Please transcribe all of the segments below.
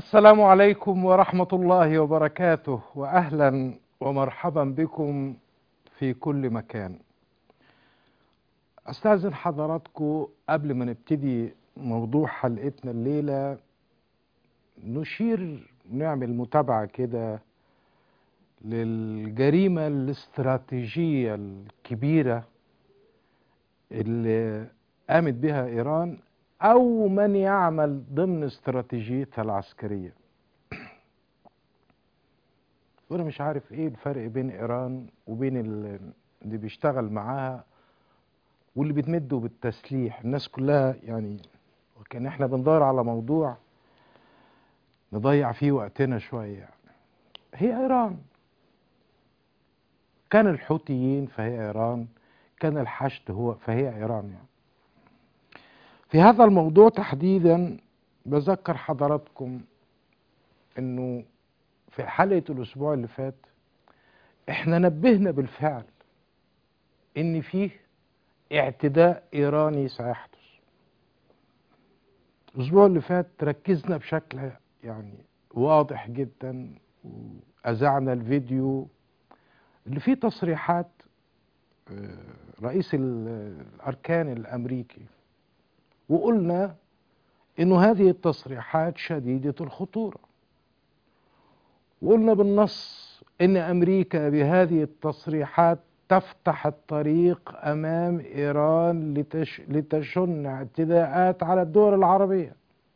السلام عليكم ورحمة الله وبركاته وأهلا ومرحبا بكم في كل مكان أستاذن حضراتكم قبل ما نبتدي موضوع حلقتنا الليلة نشير نعمل متابعة كده للجريمة الاستراتيجية الكبيرة اللي قامت بها إيران أو من يعمل ضمن استراتيجيتها العسكرية وأنا مش عارف إيه الفرق بين إيران وبين ال- اللي بيشتغل معاها واللي بتمده بالتسليح الناس كلها يعني وكان احنا بندور على موضوع نضيع فيه وقتنا شوية يعني. هي إيران كان الحوثيين فهي إيران كان الحشد هو فهي إيران يعني في هذا الموضوع تحديدا بذكر حضراتكم انه في حلقة الاسبوع اللي فات احنا نبهنا بالفعل ان فيه اعتداء ايراني سيحدث الاسبوع اللي فات ركزنا بشكل يعني واضح جدا واذعنا الفيديو اللي فيه تصريحات آه، رئيس ال- الاركان الامريكي وقلنا انه هذه التصريحات شديدة الخطورة وقلنا بالنص ان امريكا بهذه التصريحات تفتح الطريق امام ايران لتش لتشن اعتداءات على الدول العربية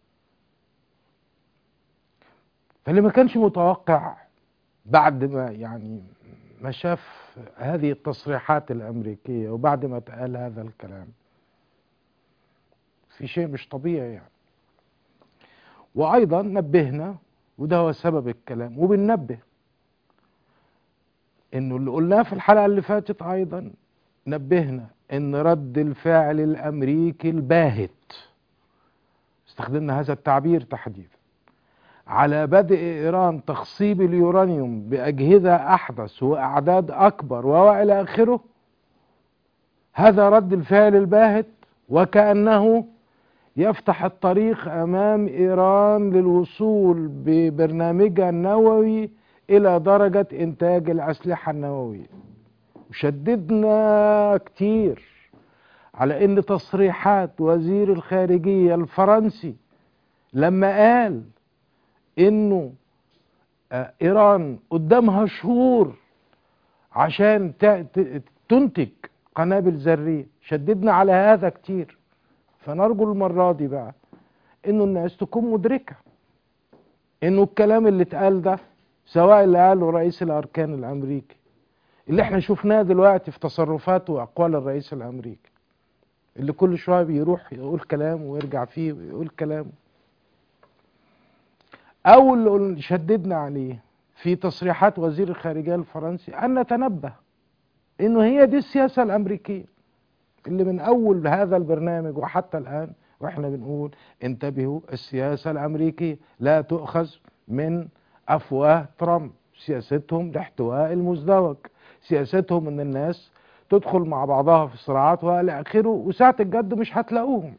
فاللي ما كانش متوقع بعد ما يعني ما شاف هذه التصريحات الامريكية وبعد ما اتقال هذا الكلام في شيء مش طبيعي يعني وايضا نبهنا وده هو سبب الكلام وبننبه انه اللي قلناه في الحلقه اللي فاتت ايضا نبهنا ان رد الفعل الامريكي الباهت استخدمنا هذا التعبير تحديدا على بدء ايران تخصيب اليورانيوم باجهزه احدث واعداد اكبر والى اخره هذا رد الفعل الباهت وكانه يفتح الطريق امام ايران للوصول ببرنامجها النووي الى درجه انتاج الاسلحه النوويه وشددنا كتير على ان تصريحات وزير الخارجيه الفرنسي لما قال انه آه، ايران قدامها شهور عشان ت- ت- تنتج قنابل ذريه شددنا على هذا كتير فنرجو المرة دي بقى انه الناس تكون مدركة انه الكلام اللي اتقال ده سواء اللي قاله رئيس الاركان الامريكي اللي احنا شفناه دلوقتي في تصرفات واقوال الرئيس الامريكي اللي كل شوية بيروح يقول كلام ويرجع فيه ويقول كلام او اللي قل- شددنا عليه في تصريحات وزير الخارجية الفرنسي ان نتنبه انه هي دي السياسة الامريكية اللي من اول هذا البرنامج وحتى الان واحنا بنقول انتبهوا السياسه الامريكيه لا تؤخذ من افواه ترامب سياستهم لاحتواء المزدوج سياستهم ان الناس تدخل مع بعضها في صراعات والى اخره وساعه الجد مش هتلاقوهم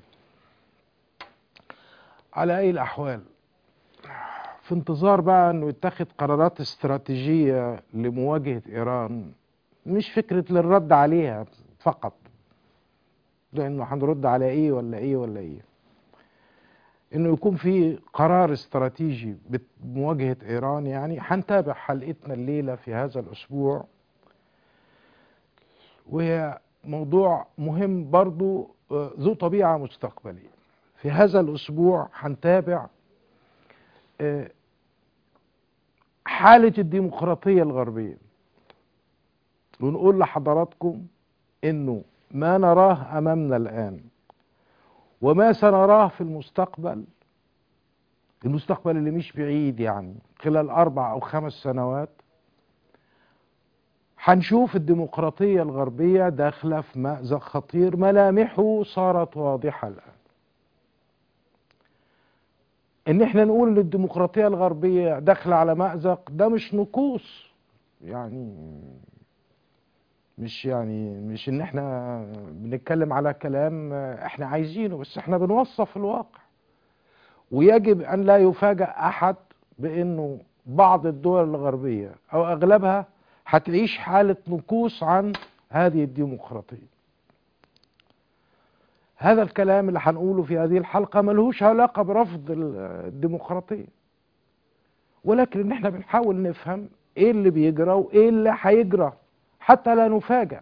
على اي الاحوال في انتظار بقى انه يتخذ قرارات استراتيجيه لمواجهه ايران مش فكره للرد عليها فقط لانه هنرد على ايه ولا ايه ولا ايه انه يكون في قرار استراتيجي بمواجهه ايران يعني هنتابع حلقتنا الليله في هذا الاسبوع وهي موضوع مهم برضو آه، ذو طبيعه مستقبليه في هذا الاسبوع هنتابع آه، حاله الديمقراطيه الغربيه ونقول لحضراتكم انه ما نراه امامنا الان وما سنراه في المستقبل المستقبل اللي مش بعيد يعني خلال اربع او خمس سنوات هنشوف الديمقراطية الغربية داخلة في مأزق خطير ملامحه صارت واضحة الآن ان احنا نقول ان الديمقراطية الغربية داخلة على مأزق ده مش نقوص يعني مش يعني مش ان احنا بنتكلم على كلام احنا عايزينه بس احنا بنوصف الواقع ويجب ان لا يفاجأ احد بانه بعض الدول الغربية او اغلبها هتعيش حالة نكوص عن هذه الديمقراطية هذا الكلام اللي هنقوله في هذه الحلقة ملهوش علاقة برفض الديمقراطية ولكن ان احنا بنحاول نفهم ايه اللي بيجرى وايه اللي هيجرى حتى لا نفاجأ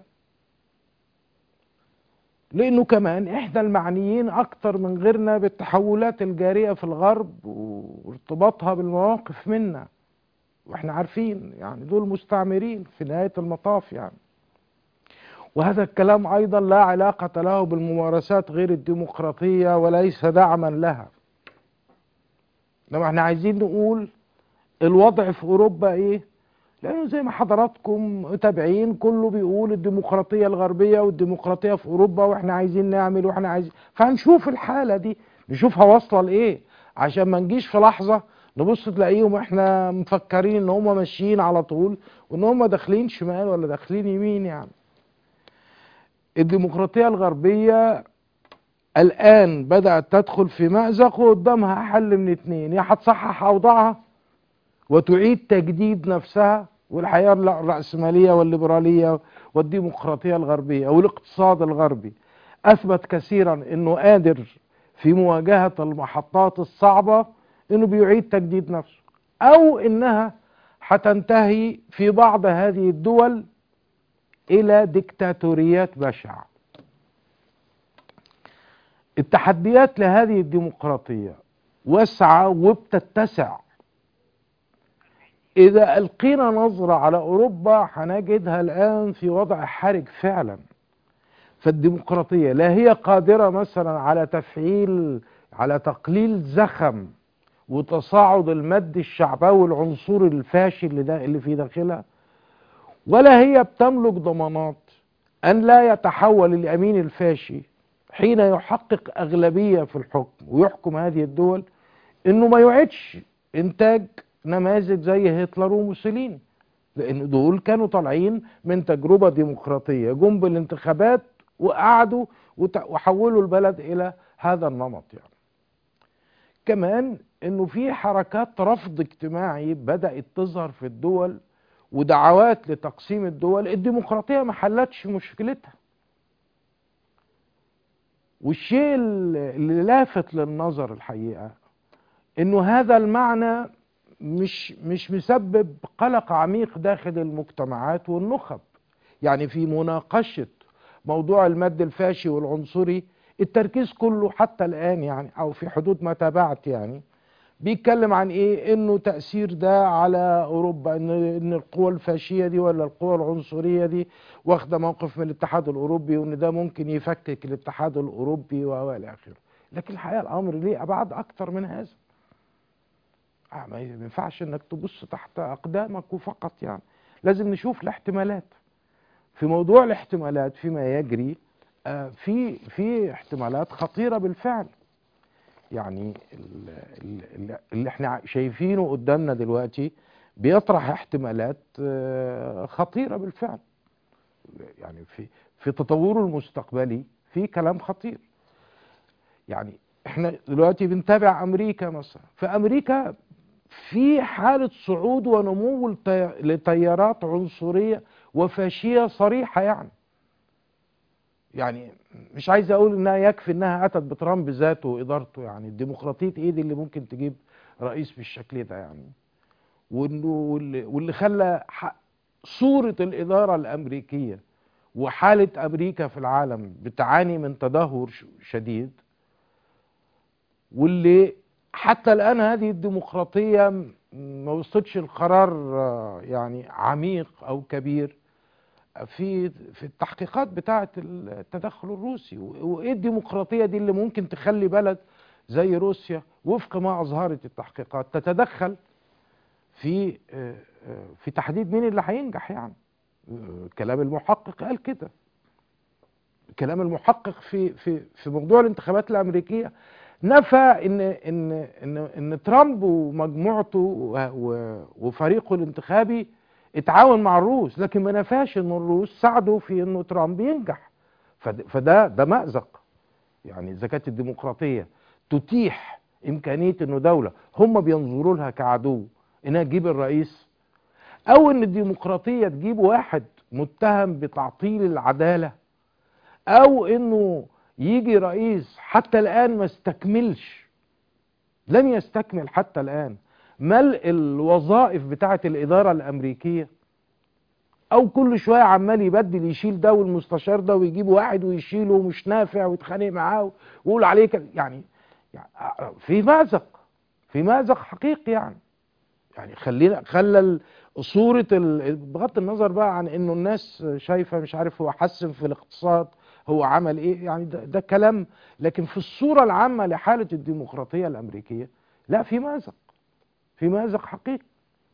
لانه كمان احنا المعنيين اكتر من غيرنا بالتحولات الجارية في الغرب وارتباطها بالمواقف منا واحنا عارفين يعني دول مستعمرين في نهاية المطاف يعني وهذا الكلام ايضا لا علاقة له بالممارسات غير الديمقراطية وليس دعما لها انما احنا عايزين نقول الوضع في اوروبا ايه لانه زي ما حضراتكم متابعين كله بيقول الديمقراطية الغربية والديمقراطية في اوروبا واحنا عايزين نعمل واحنا عايزين فهنشوف الحالة دي نشوفها واصلة لايه عشان ما نجيش في لحظة نبص تلاقيهم احنا مفكرين ان هم ماشيين على طول وان هم داخلين شمال ولا داخلين يمين يعني الديمقراطية الغربية الآن بدأت تدخل في مأزق وقدامها حل من اتنين يا هتصحح أوضاعها وتعيد تجديد نفسها والحياة الرأسمالية والليبرالية والديمقراطية الغربية والاقتصاد الغربي أثبت كثيرا أنه قادر في مواجهة المحطات الصعبة أنه بيعيد تجديد نفسه أو أنها هتنتهي في بعض هذه الدول الى ديكتاتوريات بشعة التحديات لهذه الديمقراطية واسعة وبتتسع اذا القينا نظرة على اوروبا هنجدها الان في وضع حرج فعلا فالديمقراطية لا هي قادرة مثلا على تفعيل على تقليل زخم وتصاعد المد الشعبوي العنصري الفاشل اللي, ده اللي في داخلها ولا هي بتملك ضمانات أن لا يتحول الأمين الفاشي حين يحقق أغلبية في الحكم ويحكم هذه الدول أنه ما يعيدش إنتاج نماذج زي هتلر وموسوليني لأن دول كانوا طالعين من تجربة ديمقراطية جم بالانتخابات وقعدوا وحولوا البلد إلى هذا النمط يعني كمان أنه في حركات رفض اجتماعي بدأت تظهر في الدول ودعوات لتقسيم الدول الديمقراطية ما حلتش مشكلتها والشيء اللي لافت للنظر الحقيقة انه هذا المعنى مش مش مسبب قلق عميق داخل المجتمعات والنخب يعني في مناقشة موضوع المد الفاشي والعنصري التركيز كله حتى الآن يعني أو في حدود ما تابعت يعني بيتكلم عن ايه انه تأثير ده على اوروبا ان ان القوى الفاشية دي ولا القوى العنصرية دي واخدة موقف من الاتحاد الاوروبي وان ده ممكن يفكك الاتحاد الاوروبي والى اخره لكن الحقيقة الامر ليه ابعاد اكتر من هذا آه ما ينفعش انك تبص تحت اقدامك وفقط يعني لازم نشوف الاحتمالات في موضوع الاحتمالات فيما يجري آه في في احتمالات خطيرة بالفعل يعني اللي احنا شايفينه قدامنا دلوقتي بيطرح احتمالات خطيرة بالفعل يعني في في تطوره المستقبلي في كلام خطير يعني احنا دلوقتي بنتابع امريكا مثلا في امريكا في حالة صعود ونمو لتيارات عنصرية وفاشية صريحة يعني يعني مش عايز اقول انها يكفي انها اتت بترامب ذاته وادارته يعني الديمقراطيه ايه دي اللي ممكن تجيب رئيس بالشكل ده يعني وانه واللي خلى صوره الاداره الامريكيه وحاله امريكا في العالم بتعاني من تدهور شديد واللي حتى الان هذه الديمقراطيه ما وصلتش القرار يعني عميق او كبير في في التحقيقات بتاعه التدخل الروسي وايه الديمقراطيه دي اللي ممكن تخلي بلد زي روسيا وفق ما اظهرت التحقيقات تتدخل في في تحديد مين اللي هينجح يعني كلام المحقق قال كده كلام المحقق في في في موضوع الانتخابات الامريكيه نفى ان ان ان ان ترامب ومجموعته وفريقه الانتخابي اتعاون مع الروس لكن ما نفاش ان الروس ساعدوا في انه ترامب ينجح فده ده مأزق يعني اذا كانت الديمقراطيه تتيح امكانيه انه دوله هم بينظروا لها كعدو انها تجيب الرئيس او ان الديمقراطيه تجيب واحد متهم بتعطيل العداله او انه يجي رئيس حتى الان ما استكملش لم يستكمل حتى الان ملء الوظائف بتاعه الاداره الامريكيه او كل شويه عمال يبدل يشيل ده والمستشار ده ويجيب واحد ويشيله ومش نافع ويتخانق معاه ويقول عليه كده يعني, يعني في مازق في مازق حقيقي يعني يعني خلينا خلى صورة بغض النظر بقى عن انه الناس شايفة مش عارف هو حسن في الاقتصاد هو عمل ايه يعني ده, ده كلام لكن في الصورة العامة لحالة الديمقراطية الامريكية لا في مازق في مازق حقيقي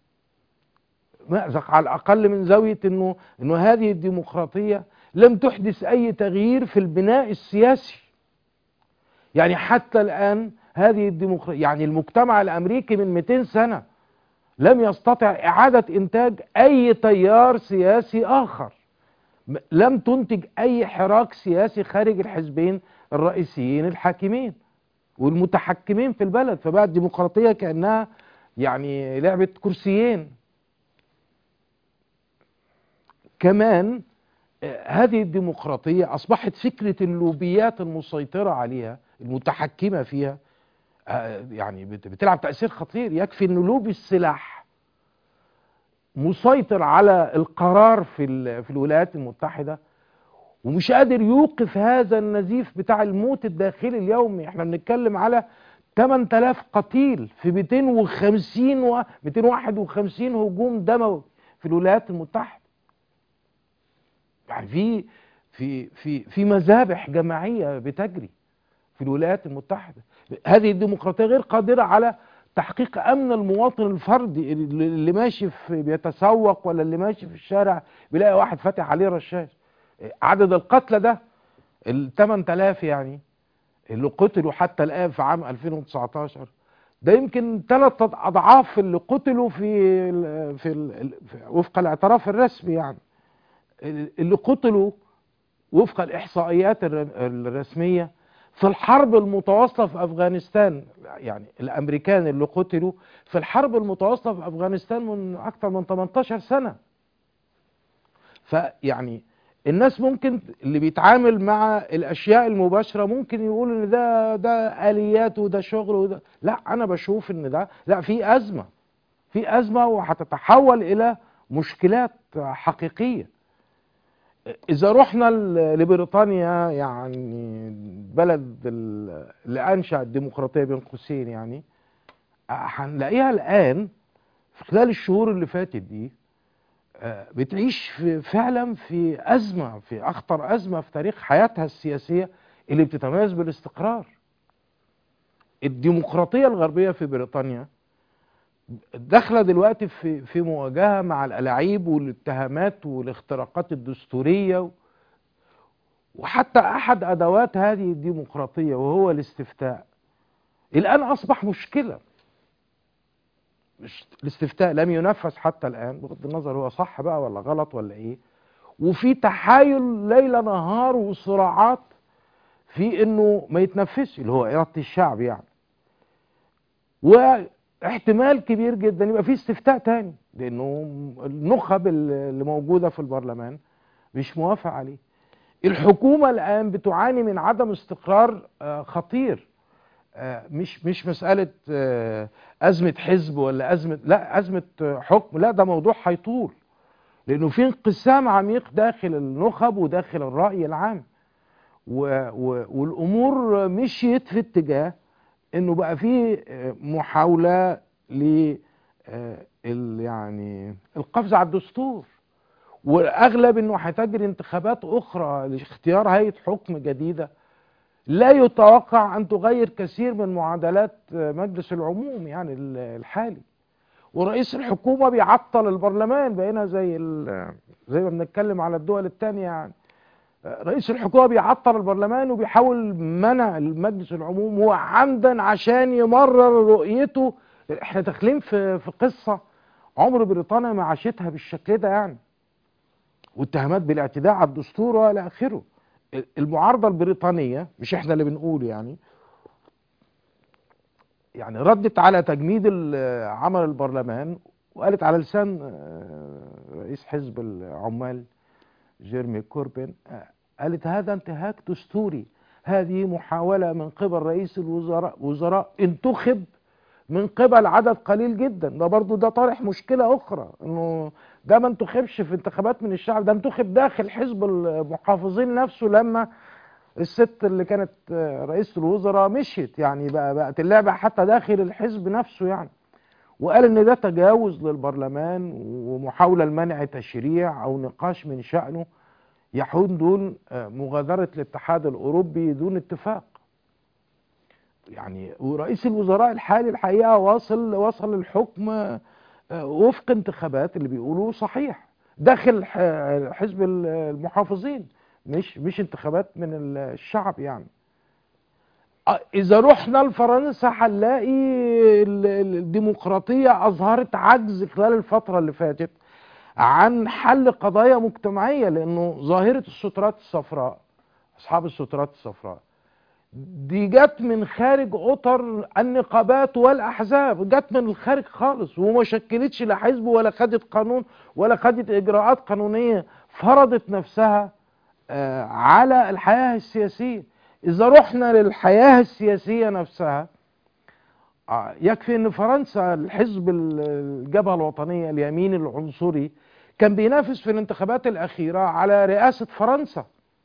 مأزق على الأقل من زاوية أنه, إنه هذه الديمقراطية لم تحدث أي تغيير في البناء السياسي يعني حتى الآن هذه الديمقراطية يعني المجتمع الأمريكي من 200 سنة لم يستطع إعادة إنتاج أي تيار سياسي آخر لم تنتج أي حراك سياسي خارج الحزبين الرئيسيين الحاكمين والمتحكمين في البلد فبقى الديمقراطية كأنها يعني لعبة كرسيين كمان هذه الديمقراطية أصبحت فكرة اللوبيات المسيطرة عليها المتحكمة فيها يعني بتلعب تأثير خطير يكفي أن لوبي السلاح مسيطر على القرار في, في الولايات المتحدة ومش قادر يوقف هذا النزيف بتاع الموت الداخلي اليومي احنا بنتكلم على 8000 قتيل في 250 و 251 هجوم دموي في الولايات المتحدة يعني في في في في مذابح جماعيه بتجري في الولايات المتحده هذه الديمقراطيه غير قادره على تحقيق امن المواطن الفردي اللي ماشي في بيتسوق ولا اللي ماشي في الشارع بيلاقي واحد فاتح عليه رشاش عدد القتلى ده ال 8000 يعني اللي قتلوا حتى الان في عام 2019 ده يمكن ثلاث اضعاف اللي قتلوا في في, في وفق الاعتراف الرسمي يعني اللي قتلوا وفق الإحصائيات الرسمية في الحرب المتواصلة في أفغانستان يعني الأمريكان اللي قتلوا في الحرب المتواصلة في أفغانستان من أكثر من 18 سنة فيعني الناس ممكن اللي بيتعامل مع الأشياء المباشرة ممكن يقول إن ده ده آليات وده شغل وده لا أنا بشوف إن ده لا في أزمة في أزمة وهتتحول إلى مشكلات حقيقية إذا رحنا لبريطانيا يعني بلد اللي أنشأ الديمقراطية بين قوسين يعني هنلاقيها الآن في خلال الشهور اللي فاتت دي بتعيش في فعلا في أزمة في أخطر أزمة في تاريخ حياتها السياسية اللي بتتميز بالاستقرار الديمقراطية الغربية في بريطانيا داخله دلوقتي في في مواجهه مع الالاعيب والاتهامات والاختراقات الدستوريه وحتى احد ادوات هذه الديمقراطيه وهو الاستفتاء الان اصبح مشكله مش الاستفتاء لم ينفذ حتى الان بغض النظر هو صح بقى ولا غلط ولا ايه وفي تحايل ليل نهار وصراعات في انه ما يتنفذش اللي هو اراده الشعب يعني و احتمال كبير جدا يبقى في استفتاء تاني لانه النخب اللي موجوده في البرلمان مش موافق عليه الحكومه الان بتعاني من عدم استقرار خطير مش مش مساله ازمه حزب ولا ازمه لا ازمه حكم لا ده موضوع هيطول لانه في انقسام عميق داخل النخب وداخل الراي العام و و والامور مشيت في اتجاه انه بقى في محاوله ل يعني القفز على الدستور واغلب انه هتجري انتخابات اخرى لاختيار هيئه حكم جديده لا يتوقع ان تغير كثير من معادلات مجلس العموم يعني الحالي ورئيس الحكومه بيعطل البرلمان بقينا زي زي ما بنتكلم على الدول الثانيه يعني رئيس الحكومه بيعطل البرلمان وبيحاول منع المجلس العموم هو عمدا عشان يمرر رؤيته احنا داخلين في في قصه عمر بريطانيا ما عاشتها بالشكل ده يعني واتهامات بالاعتداء على الدستور والى اخره المعارضه البريطانيه مش احنا اللي بنقول يعني يعني ردت على تجميد ال- عمل البرلمان وقالت على لسان آه، رئيس حزب العمال جيرمي كوربين آه، قالت هذا انتهاك دستوري هذه محاولة من قبل رئيس الوزراء وزراء انتخب من قبل عدد قليل جدا ده برضو ده طارح مشكلة أخرى إنه ده ما انتخبش في انتخابات من الشعب ده انتخب داخل حزب المحافظين نفسه لما الست اللي كانت آه، رئيسة الوزراء مشيت يعني بقى بقت اللعبة حتى داخل الحزب نفسه يعني وقال ان ده تجاوز للبرلمان ومحاولة لمنع تشريع او نقاش من شأنه يحون دون آه، مغادرة الاتحاد الاوروبي دون اتفاق يعني ورئيس الوزراء الحالي الحقيقة واصل وصل الحكم آه، وفق انتخابات اللي بيقولوا صحيح داخل ح- حزب المحافظين مش مش انتخابات من الشعب يعني آه، اذا رحنا لفرنسا هنلاقي ال- ال- الديمقراطيه اظهرت عجز خلال الفتره اللي فاتت عن حل قضايا مجتمعيه لانه ظاهره السترات الصفراء اصحاب السترات الصفراء دي جت من خارج اطر النقابات والاحزاب جت من الخارج خالص وما شكلتش لا حزب ولا خدت قانون ولا خدت اجراءات قانونيه فرضت نفسها آه، على الحياه السياسيه اذا رحنا للحياه السياسيه نفسها آه، يكفي ان فرنسا الحزب ال- الجبهه الوطنيه اليمين العنصري كان بينافس في الانتخابات الاخيره على رئاسه فرنسا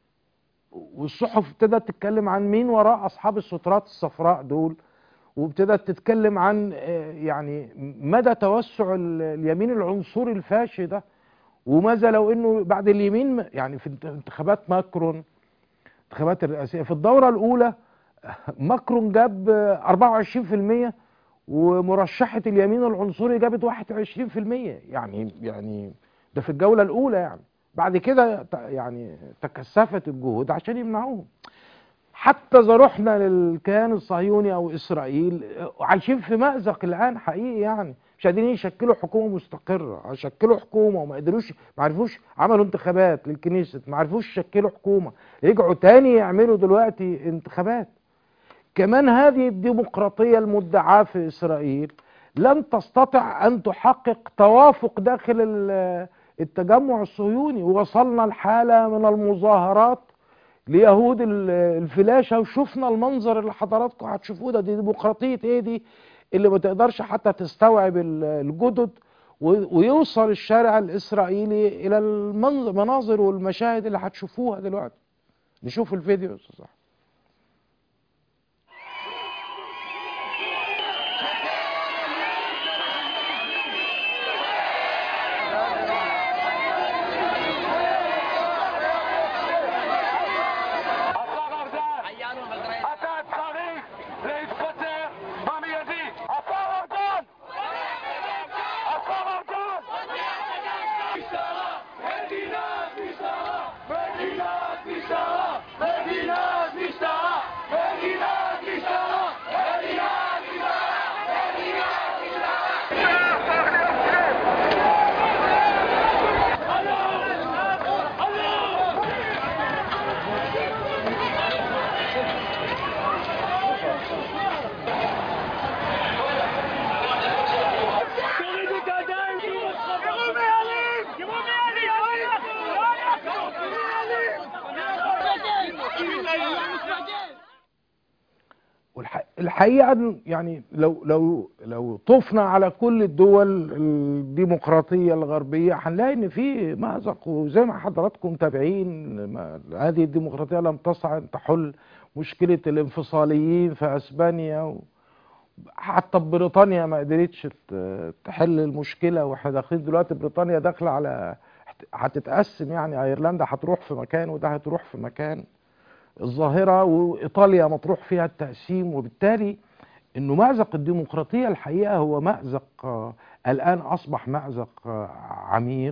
والصحف ابتدت تتكلم عن مين وراء اصحاب السترات الصفراء دول وابتدت تتكلم عن آه، يعني مدى توسع ال- اليمين العنصري الفاشي ده وماذا لو انه بعد اليمين م- يعني في انت- انتخابات ماكرون الانتخابات الرئاسيه في الدوره الاولى ماكرون جاب آه، 24% ومرشحه اليمين العنصري جابت 21% يعني يعني ده في الجوله الاولى يعني بعد كده ت- يعني تكثفت الجهود عشان يمنعوهم حتى اذا رحنا للكيان الصهيوني او اسرائيل آه، عايشين في مأزق الان حقيقي يعني مش قادرين يشكلوا حكومه مستقره شكلوا حكومه وما قدروش ما عرفوش عملوا انتخابات للكنيسة ما عرفوش يشكلوا حكومه رجعوا تاني يعملوا دلوقتي انتخابات كمان هذه الديمقراطيه المدعاه في اسرائيل لن تستطع ان تحقق توافق داخل ال- التجمع الصهيوني وصلنا لحاله من المظاهرات ليهود ال- الفلاشه وشفنا المنظر اللي حضراتكم هتشوفوه ده دي ديمقراطيه ايه دي اللي ما تقدرش حتى تستوعب ال- الجدد و- ويوصل الشارع الاسرائيلي الى المنظر المناظر والمشاهد اللي هتشوفوها دلوقتي نشوف الفيديو يا استاذ أحمد. השר ארדן, אתה צריך להתפטר במיידי. השר ארדן! השר ארדן! משטרה! מדינת משטרה! מדינת משטרה! מדינת משטרה! מדינת משטרה! מדינת תורידו את הידיים! תראו מי אלים! תראו מי אלים! לא אנחנו! מי אלים! والح- الحقيقه إن يعني لو لو لو طفنا على كل الدول الديمقراطيه الغربيه هنلاقي ان في مأزق وزي ما حضراتكم متابعين ما- هذه الديمقراطيه لم تستطع ان تحل مشكله الانفصاليين في اسبانيا و حتى بريطانيا ما قدرتش ت- تحل المشكله واحنا داخلين دلوقتي بريطانيا داخله على هتتقسم يعني ايرلندا هتروح في مكان وده هتروح في مكان الظاهرة وإيطاليا مطروح فيها التقسيم وبالتالي إنه مأزق الديمقراطية الحقيقة هو مأزق آه، الآن أصبح مأزق آه، عميق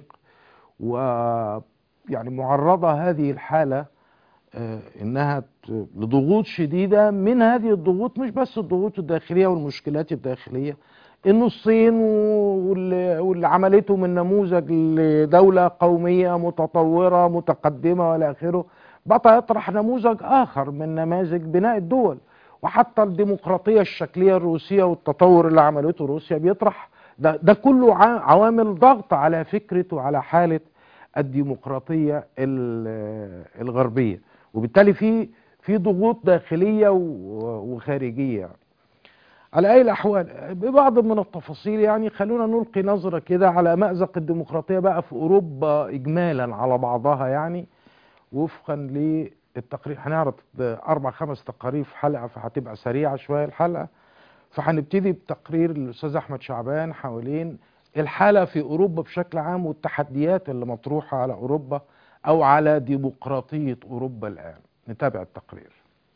ويعني معرضة هذه الحالة آه، إنها ت- لضغوط شديدة من هذه الضغوط مش بس الضغوط الداخلية والمشكلات الداخلية إنه الصين واللي واللي عملته من نموذج لدولة قومية متطورة متقدمة والى آخره بقى يطرح نموذج آخر من نماذج بناء الدول وحتى الديمقراطية الشكلية الروسية والتطور اللي عملته روسيا بيطرح ده, ده كله ع- عوامل ضغط على فكرة وعلى حالة الديمقراطية ال- الغربية وبالتالي في في ضغوط داخلية و- وخارجية على أي الأحوال ببعض من التفاصيل يعني خلونا نلقي نظرة كده على مأزق الديمقراطية بقى في أوروبا إجمالا على بعضها يعني وفقا للتقرير هنعرض أربع خمس تقارير في حلقة فهتبقى سريعة شوية الحلقة فهنبتدي بتقرير الأستاذ أحمد شعبان حوالين الحالة في أوروبا بشكل عام والتحديات اللي مطروحة على أوروبا أو على ديمقراطية أوروبا الآن نتابع التقرير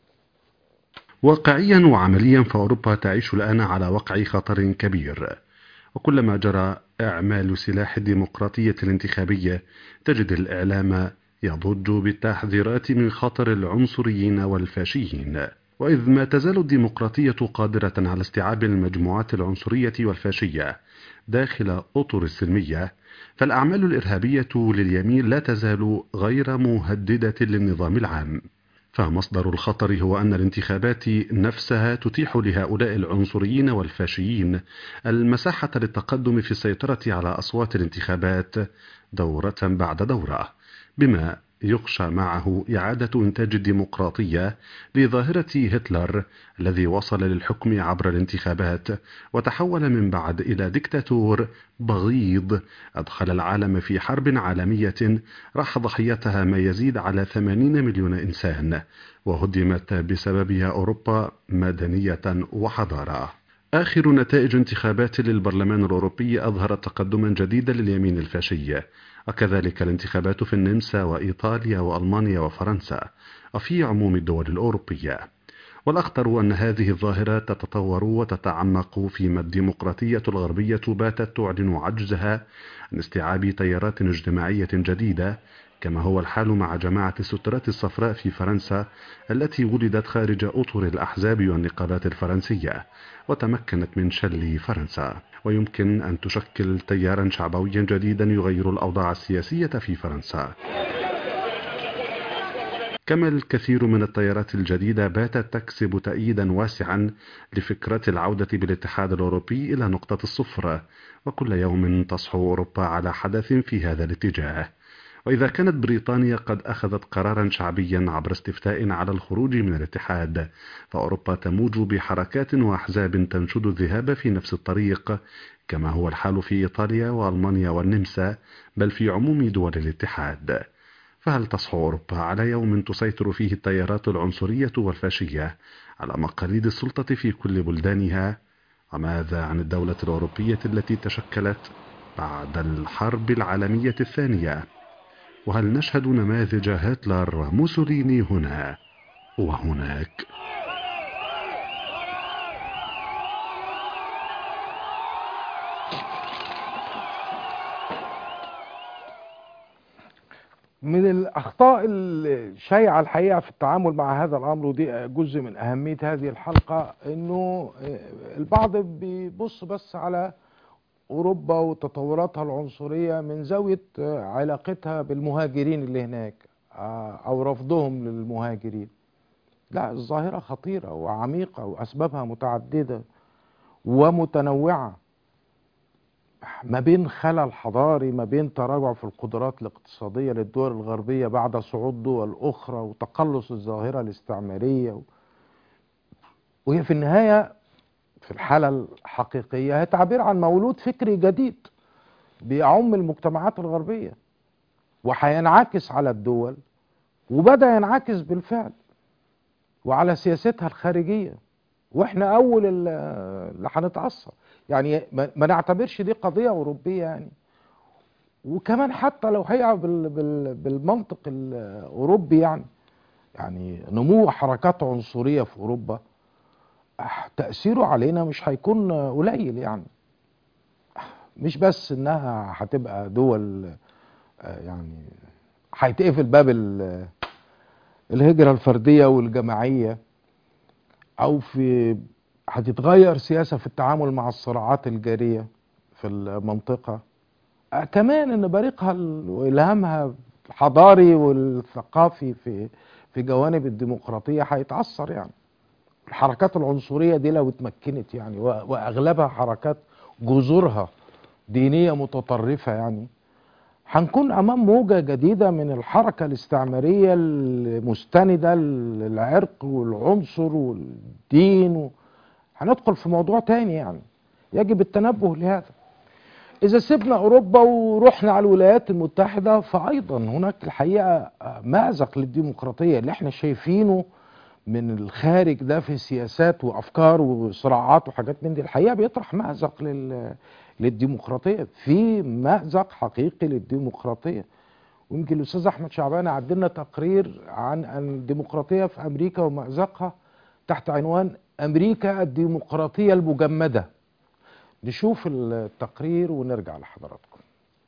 واقعيا وعمليا فأوروبا تعيش الآن على وقع خطر كبير وكلما جرى إعمال سلاح الديمقراطية الانتخابية تجد الإعلام يضج بالتحذيرات من خطر العنصريين والفاشيين وإذ ما تزال الديمقراطية قادرة على استيعاب المجموعات العنصرية والفاشية داخل أطر السلمية فالأعمال الإرهابية لليمين لا تزال غير مهددة للنظام العام فمصدر الخطر هو أن الانتخابات نفسها تتيح لهؤلاء العنصريين والفاشيين المساحة للتقدم في السيطرة على أصوات الانتخابات دورة بعد دورة بما يخشى معه إعادة إنتاج الديمقراطية لظاهرة هتلر الذي وصل للحكم عبر الانتخابات وتحول من بعد إلى دكتاتور بغيض أدخل العالم في حرب عالمية راح ضحيتها ما يزيد على 80 مليون إنسان وهدمت بسببها أوروبا مدنية وحضارة آخر نتائج انتخابات للبرلمان الأوروبي أظهرت تقدما جديدا لليمين الفاشي وكذلك الانتخابات في النمسا وإيطاليا وألمانيا وفرنسا وفي عموم الدول الأوروبية والأخطر أن هذه الظاهرة تتطور وتتعمق فيما الديمقراطية الغربية باتت تعلن عجزها عن استيعاب تيارات اجتماعية جديدة كما هو الحال مع جماعة السترات الصفراء في فرنسا التي ولدت خارج أطر الأحزاب والنقابات الفرنسية وتمكنت من شل فرنسا ويمكن أن تشكل تيارا شعبويا جديدا يغير الأوضاع السياسية في فرنسا كما الكثير من التيارات الجديدة باتت تكسب تأييدا واسعا لفكرة العودة بالاتحاد الأوروبي إلى نقطة الصفر وكل يوم تصحو أوروبا على حدث في هذا الاتجاه وإذا كانت بريطانيا قد أخذت قرارا شعبيا عبر استفتاء على الخروج من الاتحاد فأوروبا تموج بحركات وأحزاب تنشد الذهاب في نفس الطريق كما هو الحال في إيطاليا وألمانيا والنمسا بل في عموم دول الاتحاد فهل تصحو أوروبا على يوم تسيطر فيه التيارات العنصرية والفاشية على مقاليد السلطة في كل بلدانها وماذا عن الدولة الأوروبية التي تشكلت بعد الحرب العالمية الثانية وهل نشهد نماذج هتلر وموسوليني هنا وهناك من الأخطاء الشائعة الحقيقة في التعامل مع هذا الأمر ودي جزء من أهمية هذه الحلقة إنه البعض بيبص بس على أوروبا وتطوراتها العنصرية من زاوية علاقتها بالمهاجرين اللي هناك أو رفضهم للمهاجرين لا الظاهرة خطيرة وعميقة وأسبابها متعددة ومتنوعة ما بين خلل حضاري ما بين تراجع في القدرات الاقتصادية للدول الغربية بعد صعود دول أخرى وتقلص الظاهرة الاستعمارية و... وهي في النهاية في الحالة الحقيقية هي تعبير عن مولود فكري جديد بيعم المجتمعات الغربية وهينعكس على الدول وبدأ ينعكس بالفعل وعلى سياستها الخارجية واحنا اول اللي هنتعصب يعني ما نعتبرش دي قضية أوروبية يعني وكمان حتى لو هي بال بال بالمنطق الأوروبي يعني يعني نمو حركات عنصرية في أوروبا تأثيره علينا مش هيكون قليل يعني مش بس إنها هتبقى دول يعني هيتقفل باب الهجرة الفردية والجماعية أو في هتتغير سياسة في التعامل مع الصراعات الجارية في المنطقة آه كمان ان بريقها والهامها الحضاري والثقافي في في جوانب الديمقراطية هيتعثر يعني الحركات العنصريه دي لو اتمكنت يعني و- واغلبها حركات جذورها دينيه متطرفه يعني هنكون امام موجه جديده من الحركه الاستعماريه المستنده للعرق والعنصر والدين و... هندخل في موضوع تاني يعني يجب التنبه لهذا اذا سيبنا اوروبا ورحنا على الولايات المتحده فايضا هناك الحقيقه مازق للديمقراطيه اللي احنا شايفينه من الخارج ده في سياسات وافكار وصراعات وحاجات من دي الحقيقه بيطرح مازق لل للديمقراطيه في مازق حقيقي للديمقراطيه ويمكن الاستاذ احمد شعبان عدلنا تقرير عن عن الديمقراطيه في امريكا ومازقها تحت عنوان امريكا الديمقراطيه المجمده نشوف التقرير ونرجع لحضراتكم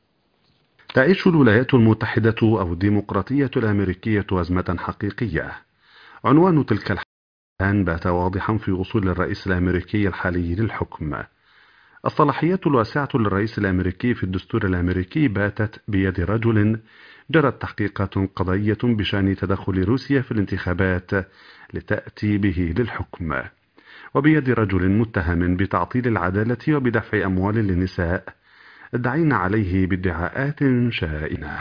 تعيش الولايات المتحدة أو الديمقراطية الأمريكية أزمة حقيقية عنوان تلك الحان بات واضحا في وصول الرئيس الأمريكي الحالي للحكم الصلاحيات الواسعة للرئيس الأمريكي في الدستور الأمريكي باتت بيد رجل جرت تحقيقات قضائية بشأن تدخل روسيا في الانتخابات لتأتي به للحكم وبيد رجل متهم بتعطيل العدالة وبدفع أموال للنساء ادعين عليه بادعاءات شائنة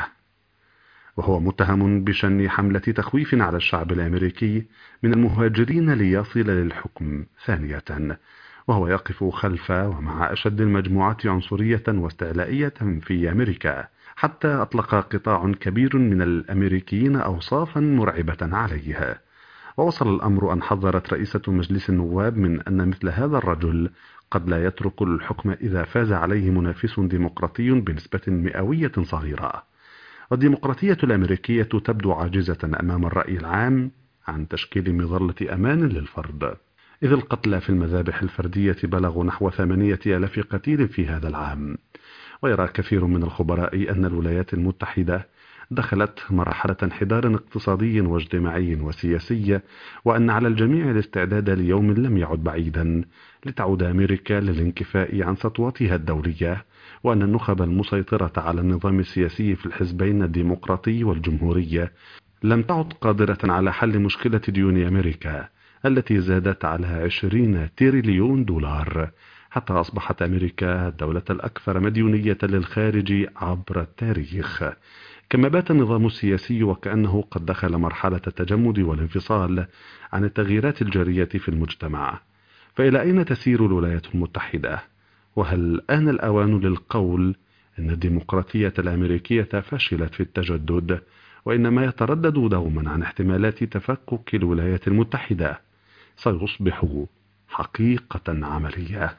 وهو متهم بشن حملة تخويف على الشعب الأمريكي من المهاجرين ليصل للحكم ثانية وهو يقف خلف ومع أشد المجموعات عنصرية واستعلائية في أمريكا حتى أطلق قطاع كبير من الأمريكيين أوصافا مرعبة عليه ووصل الأمر أن حذرت رئيسة مجلس النواب من أن مثل هذا الرجل قد لا يترك الحكم إذا فاز عليه منافس ديمقراطي بنسبة مئوية صغيرة والديمقراطية الأمريكية تبدو عاجزة أمام الرأي العام عن تشكيل مظلة أمان للفرد إذ القتلى في المذابح الفردية بلغوا نحو ثمانية ألاف قتيل في هذا العام ويرى كثير من الخبراء أن الولايات المتحدة دخلت مرحلة انحدار اقتصادي واجتماعي وسياسي وأن على الجميع الاستعداد ليوم لم يعد بعيدا لتعود أمريكا للانكفاء عن سطوتها الدولية وأن النخب المسيطرة على النظام السياسي في الحزبين الديمقراطي والجمهوري لم تعد قادرة على حل مشكلة ديون أمريكا التي زادت على 20 تريليون دولار حتى أصبحت أمريكا الدولة الأكثر مديونية للخارج عبر التاريخ كما بات النظام السياسي وكأنه قد دخل مرحلة التجمد والانفصال عن التغييرات الجارية في المجتمع فإلى أين تسير الولايات المتحدة؟ وهل آن الأوان للقول أن الديمقراطية الأمريكية فشلت في التجدد وإنما يتردد دوما عن احتمالات تفكك الولايات المتحدة سيصبح حقيقة عملية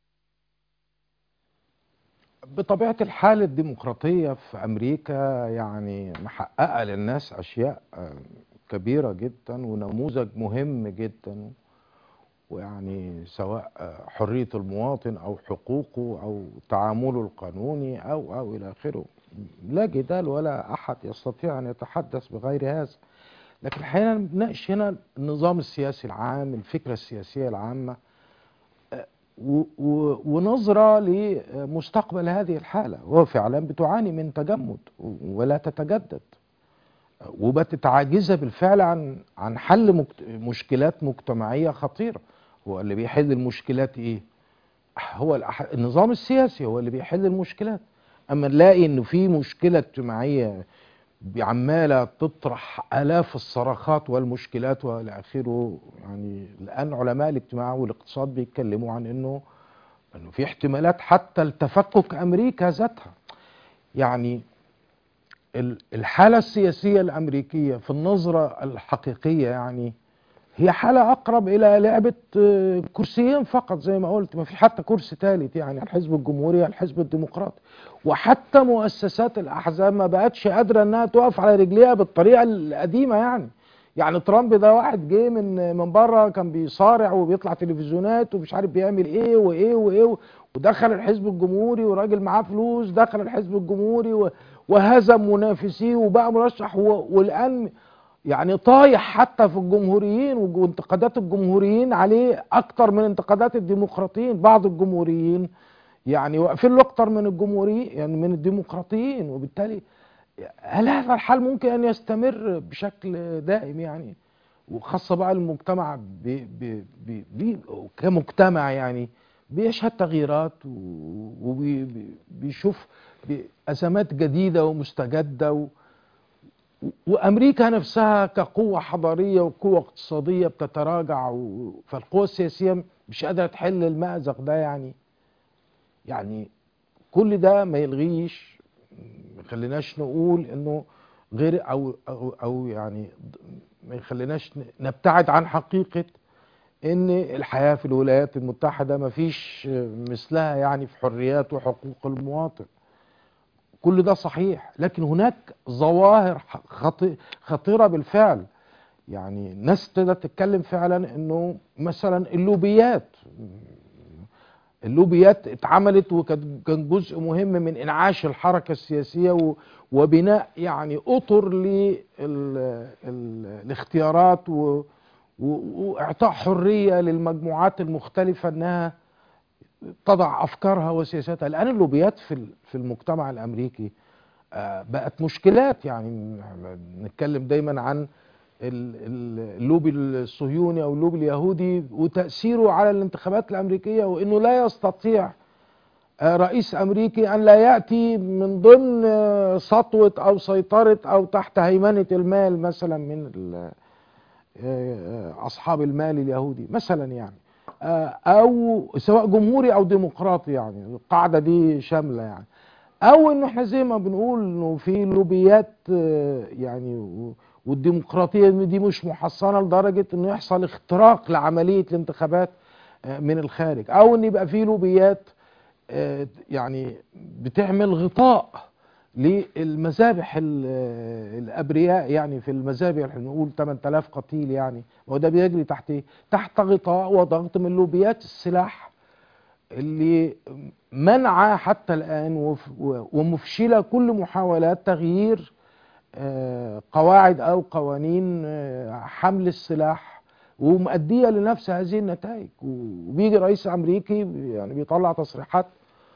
بطبيعة الحال الديمقراطية في أمريكا يعني محققة للناس أشياء آه، كبيرة جدا ونموذج مهم جدا ويعني سواء آه، حرية المواطن أو حقوقه أو تعامله القانوني أو أو إلى آخره لا جدال ولا أحد يستطيع أن يتحدث بغير هذا لكن الحقيقة بنناقش هنا النظام السياسي العام الفكرة السياسية العامة و- و- ونظرة لمستقبل هذه الحالة وهو فعلا بتعاني من تجمد ولا تتجدد وبقت عاجزة بالفعل عن عن حل مكت- مشكلات مجتمعية خطيرة هو اللي بيحل المشكلات ايه هو الأح- النظام السياسي هو اللي بيحل المشكلات اما نلاقي انه في مشكلة اجتماعية عمالة تطرح آلاف الصراخات والمشكلات والى اخره يعني الان علماء الاجتماع والاقتصاد بيتكلموا عن انه انه في احتمالات حتى لتفكك امريكا ذاتها يعني ال- الحالة السياسية الأمريكية في النظرة الحقيقية يعني هي حالة أقرب إلى لعبة آه، كرسيين فقط زي ما قلت ما في حتى كرسي ثالث يعني الحزب الجمهوري الحزب الديمقراطي وحتى مؤسسات الأحزاب ما بقتش قادرة إنها تقف على رجليها بالطريقة القديمة يعني يعني ترامب ده واحد جه من من بره كان بيصارع وبيطلع تلفزيونات ومش عارف بيعمل ايه وايه وايه ودخل الحزب الجمهوري وراجل معاه فلوس دخل الحزب الجمهوري و- وهزم منافسيه وبقى مرشح و- والان يعني طايح حتى في الجمهوريين وج- وانتقادات الجمهوريين عليه اكتر من انتقادات الديمقراطيين بعض الجمهوريين يعني واقفين له اكتر من الجمهوريين يعني من الديمقراطيين وبالتالي هل هذا الحال ممكن ان يستمر بشكل دائم يعني وخاصة بقى المجتمع بي بي بي بي كمجتمع يعني بيشهد تغييرات وبيشوف أزمات جديدة ومستجدة و وامريكا نفسها كقوه حضاريه وقوه اقتصاديه بتتراجع و... فالقوى السياسيه مش قادره تحل المأزق ده يعني يعني كل ده ما يلغيش ما يخليناش نقول انه غير او او, أو يعني ما يخليناش نبتعد عن حقيقه ان الحياه في الولايات المتحده ما فيش مثلها يعني في حريات وحقوق المواطن كل ده صحيح لكن هناك ظواهر خطيرة بالفعل يعني ناس تقدر تتكلم فعلا انه مثلا اللوبيات اللوبيات اتعملت وكان جزء مهم من انعاش الحركة السياسية وبناء يعني اطر للاختيارات واعطاء حرية للمجموعات المختلفة انها تضع افكارها وسياساتها الان اللوبيات في في المجتمع الامريكي بقت مشكلات يعني نتكلم دايما عن اللوبي الصهيوني او اللوبي اليهودي وتاثيره على الانتخابات الامريكيه وانه لا يستطيع رئيس امريكي ان لا ياتي من ضمن سطوه او سيطره او تحت هيمنه المال مثلا من اصحاب المال اليهودي مثلا يعني او سواء جمهوري او ديمقراطي يعني القاعده دي شامله يعني او انه احنا زي ما بنقول انه في لوبيات يعني والديمقراطيه دي مش محصنه لدرجه انه يحصل اختراق لعمليه الانتخابات من الخارج او ان يبقى في لوبيات يعني بتعمل غطاء للمذابح الابرياء يعني في المذابح احنا بنقول 8000 قتيل يعني هو ده بيجري تحت ايه؟ تحت غطاء وضغط من لوبيات السلاح اللي منع حتى الان ومفشله كل محاولات تغيير قواعد او قوانين حمل السلاح ومؤديه لنفس هذه النتائج وبيجي رئيس امريكي يعني بيطلع تصريحات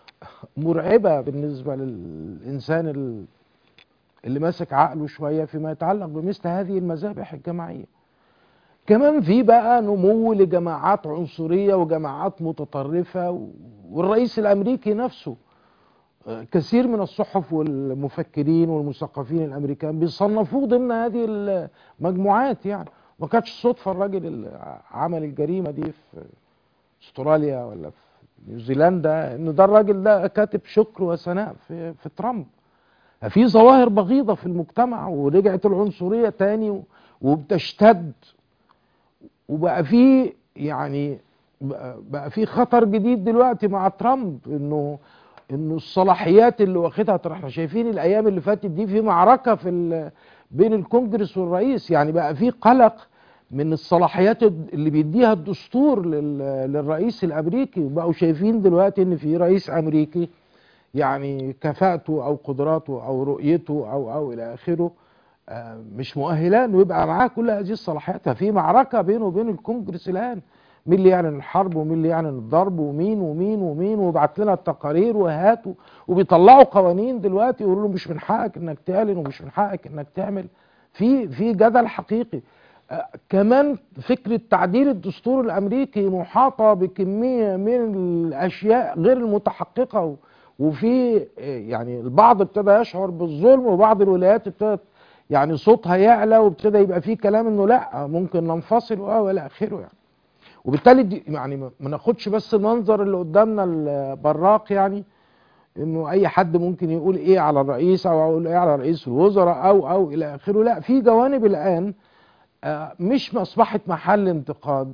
مرعبة بالنسبة للإنسان اللي ماسك عقله شوية فيما يتعلق بمثل هذه المذابح الجماعية كمان في بقى نمو لجماعات عنصرية وجماعات متطرفة والرئيس الأمريكي نفسه كثير من الصحف والمفكرين والمثقفين الأمريكان بيصنفوه ضمن هذه المجموعات يعني ما كانتش صدفة الراجل اللي عمل الجريمة دي في استراليا ولا في نيوزيلندا انه ده الراجل ده كاتب شكر وثناء في في ترامب في ظواهر بغيضه في المجتمع ورجعت العنصريه تاني وبتشتد وبقى في يعني بقى في خطر جديد دلوقتي مع ترامب انه انه الصلاحيات اللي واخدها احنا شايفين الايام اللي فاتت دي في معركه في بين الكونجرس والرئيس يعني بقى في قلق من الصلاحيات اللي بيديها الدستور للرئيس الامريكي وبقوا شايفين دلوقتي ان في رئيس امريكي يعني كفاءته او قدراته او رؤيته او او الى اخره مش مؤهله انه يبقى معاه كل هذه الصلاحيات ففي معركه بينه وبين الكونجرس الان مين اللي يعلن الحرب ومين اللي يعلن الضرب ومين ومين ومين وبعت لنا التقارير وهات وبيطلعوا قوانين دلوقتي يقولوا له مش من حقك انك تعلن ومش من حقك انك تعمل في في جدل حقيقي كمان فكرة تعديل الدستور الأمريكي محاطة بكمية من الأشياء غير المتحققة وفي يعني البعض ابتدى يشعر بالظلم وبعض الولايات ابتدت يعني صوتها يعلى وابتدى يبقى فيه كلام انه لا ممكن ننفصل والى اخره يعني وبالتالي دي يعني ما ناخدش بس المنظر اللي قدامنا البراق يعني انه اي حد ممكن يقول ايه على الرئيس او يقول ايه على رئيس الوزراء او او الى اخره لا في جوانب الان مش اصبحت محل انتقاد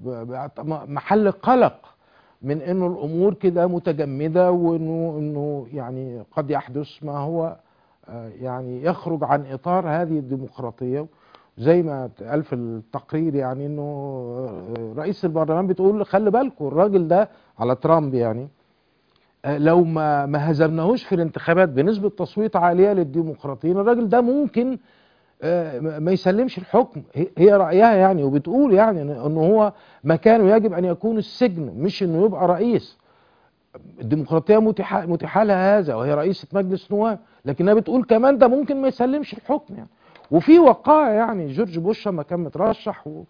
محل قلق من انه الامور كده متجمده وانه انه يعني قد يحدث ما هو يعني يخرج عن اطار هذه الديمقراطيه زي ما قال في التقرير يعني انه رئيس البرلمان بتقول خلي بالكم الراجل ده على ترامب يعني لو ما ما هزمناهوش في الانتخابات بنسبه تصويت عاليه للديمقراطيين الراجل ده ممكن ما يسلمش الحكم هي رأيها يعني وبتقول يعني انه هو مكانه يجب ان يكون السجن مش انه يبقى رئيس الديمقراطية متيحة متيحة لها هذا وهي رئيسة مجلس نواب لكنها بتقول كمان ده ممكن ما يسلمش الحكم يعني وفي وقائع يعني جورج بوش لما كان مترشح و...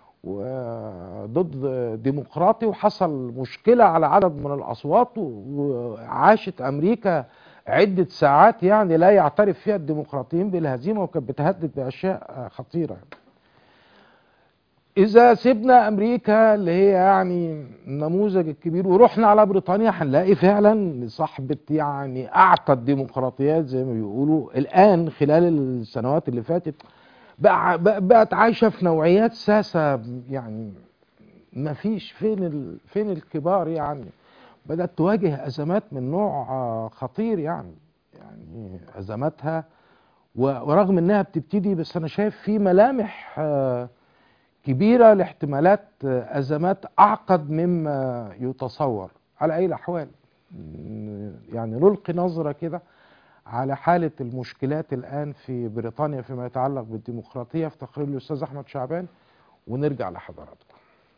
وضد ديمقراطي وحصل مشكلة على عدد من الأصوات و- وعاشت أمريكا عدة ساعات يعني لا يعترف فيها الديمقراطيين بالهزيمة وكانت بتهدد بأشياء خطيرة إذا سيبنا أمريكا اللي هي يعني النموذج الكبير ورحنا على بريطانيا هنلاقي فعلا صاحبة يعني أعتى الديمقراطيات زي ما بيقولوا الآن خلال السنوات اللي فاتت بقى بقى- بقت عايشة في نوعيات ساسة يعني ما فيش فين ال... فين الكبار يعني بدأت تواجه أزمات من نوع آه، خطير يعني يعني أزماتها و- ورغم إنها بتبتدي بس أنا شايف في ملامح آه، كبيرة لاحتمالات آه، أزمات أعقد مما يتصور على أي الأحوال م- يعني نلقي نظرة كده على حالة المشكلات الآن في بريطانيا فيما يتعلق بالديمقراطية في تقرير الأستاذ أحمد شعبان ونرجع لحضراتكم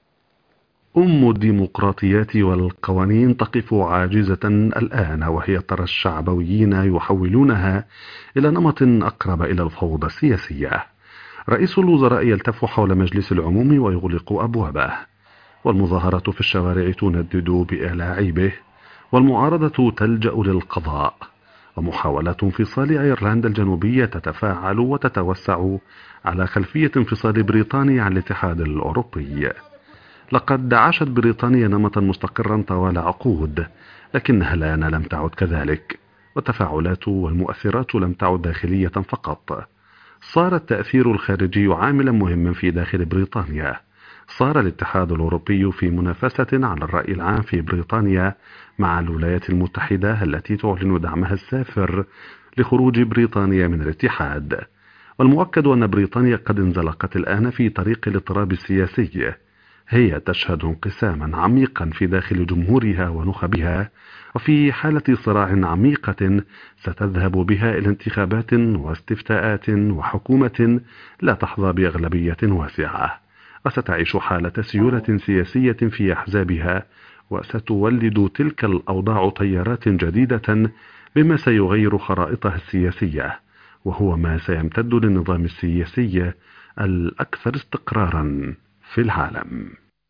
أم الديمقراطيات والقوانين تقف عاجزة الآن وهي ترى الشعبويين يحولونها إلى نمط أقرب إلى الفوضى السياسية رئيس الوزراء يلتف حول مجلس العموم ويغلق أبوابه والمظاهرة في الشوارع تندد بإعلاء به والمعارضة تلجأ للقضاء ومحاولات انفصال أيرلندا الجنوبية تتفاعل وتتوسع على خلفية انفصال بريطانيا عن الاتحاد الأوروبي لقد عاشت بريطانيا نمطا مستقرا طوال عقود لكنها الآن لم تعد كذلك والتفاعلات والمؤثرات لم تعد داخلية فقط صار التأثير الخارجي عاملا مهما في داخل بريطانيا صار الاتحاد الأوروبي في منافسة على الرأي العام في بريطانيا مع الولايات المتحدة التي تعلن دعمها السافر لخروج بريطانيا من الاتحاد والمؤكد أن بريطانيا قد انزلقت الآن في طريق الاضطراب السياسي هي تشهد انقساما عميقا في داخل جمهورها ونخبها وفي حالة صراع عميقة ستذهب بها إلى انتخابات واستفتاءات وحكومة لا تحظى بأغلبية واسعة وستعيش حالة سيولة سياسية في أحزابها وستولد تلك الأوضاع تيارات جديدة بما سيغير خرائطها السياسية وهو ما سيمتد للنظام السياسي الأكثر استقرارا في العالم